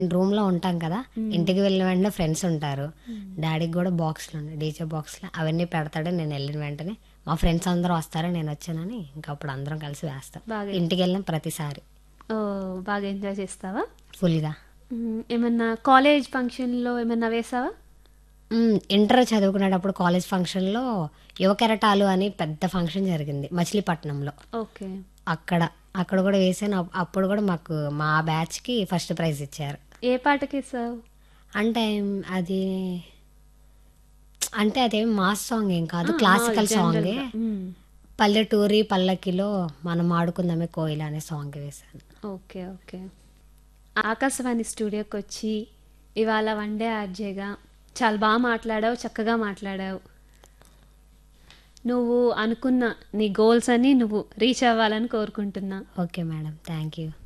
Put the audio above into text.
రూమ్లో ఉంటాం కదా ఇంటికి వెళ్ళిన వెంటనే ఫ్రెండ్స్ ఉంటారు డాడీకి కూడా బాక్స్లు ఉన్నాయి డీజే బాక్స్లు అవన్నీ పెడతాడు నేను వెళ్ళిన వెంటనే మా ఫ్రెండ్స్ అందరూ వస్తారు నేను వచ్చానని ఇంకా అప్పుడు అందరం కలిసి వేస్తాం బాగా ఇంటికి వెళ్ళిన ప్రతిసారి ఓ బాగా ఎంజాయ్ చేస్తావా ఫుల్గా మ్మ్. ఏమన్నా కాలేజ్ ఫంక్షన్లో ఏమన్నా వేసావా మ్మ్. ఇంటర్ చదువుకునేటప్పుడు కాలేజ్ ఫంక్షన్లో యువ కెరటాలు అని పెద్ద ఫంక్షన్ జరిగింది మచిలీపట్నంలో ఓకే అక్కడ అక్కడ కూడా వేసాను అప్- అప్పుడు కూడా మాకు మా బ్యాచ్కి ఫస్ట్ ప్రైజ్ ఇచ్చారు ఏ పాటకి వేసావు అంటే అది అంటే అదేం మాస్ సాంగ్ ఏం కాదు క్లాసికల్ సాంగే మ్మ్. పల్లెటూరి పల్లకిలో మనం ఆడుకుందామే కోయిల అనే సాంగ్ వేశాను ఓకే ఓకే ఆకాశవాణి స్టూడియోకి వచ్చి ఇవాళ వన్ డే ఆర్జేగా చాలా బాగా మాట్లాడావు చక్కగా మాట్లాడావు నువ్వు అనుకున్న నీ గోల్స్ అని నువ్వు రీచ్ అవ్వాలని కోరుకుంటున్నా ఓకే మేడం థ్యాంక్ యూ